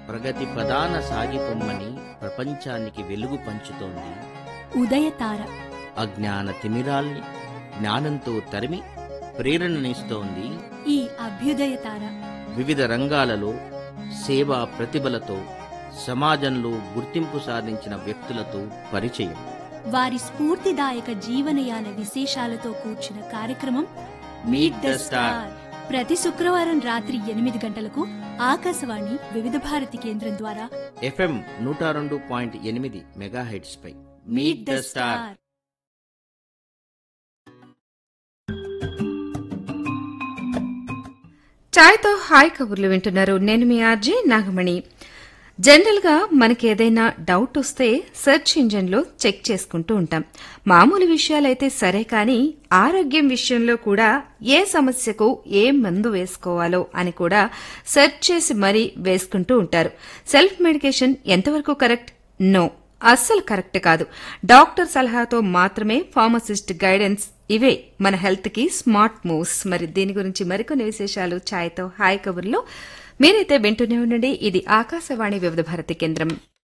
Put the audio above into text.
ప్రగతి ప్రధాన సాగిపొమ్మని ప్రపంచానికి వెలుగు పంచుతోంది ఉదయతార అజ్ఞాన తిమిరాల్ని జ్ఞానంతో తరిమి ప్రేరణనిస్తోంది ఈ అభ్యుదయతార వివిధ రంగాలలో సేవా ప్రతిభలతో సమాజంలో గుర్తింపు సాధించిన వ్యక్తులతో పరిచయం వారి స్ఫూర్తిదాయక జీవనయాన విశేషాలతో కూర్చిన కార్యక్రమం మీట్ ద స్టార్ ప్రతి శుక్రవారం రాత్రి ఎనిమిది గంటలకు ఆకాశవాణి వివిధ భారతి కేంద్రం ద్వారా ఎఫ్ఎం నూట రెండు పాయింట్ ఎనిమిది మెగాహెడ్స్ పై మీట్ ద స్టార్ ఛాయ్తో హాయ్ కబుర్లు వింటున్నారు నేను మీ ఆర్జే నాగమణి జనరల్గా మనకి ఏదైనా డౌట్ వస్తే సెర్చ్ ఇంజన్లో చెక్ చేసుకుంటూ ఉంటాం మామూలు విషయాలైతే సరే కానీ ఆరోగ్యం విషయంలో కూడా ఏ సమస్యకు ఏ మందు వేసుకోవాలో అని కూడా సెర్చ్ చేసి మరీ వేసుకుంటూ ఉంటారు సెల్ఫ్ మెడికేషన్ ఎంతవరకు కరెక్ట్ నో అస్సలు కరెక్ట్ కాదు డాక్టర్ సలహాతో మాత్రమే ఫార్మసిస్ట్ గైడెన్స్ ఇవే మన హెల్త్ కి స్మార్ట్ మూవ్స్ మరి దీని గురించి మరికొన్ని విశేషాలు ఛాయ్తో హాయ్ కబుర్లో మీరైతే వింటూనే ఉండండి ఇది ఆకాశవాణి వివిధ భారతి కేంద్రం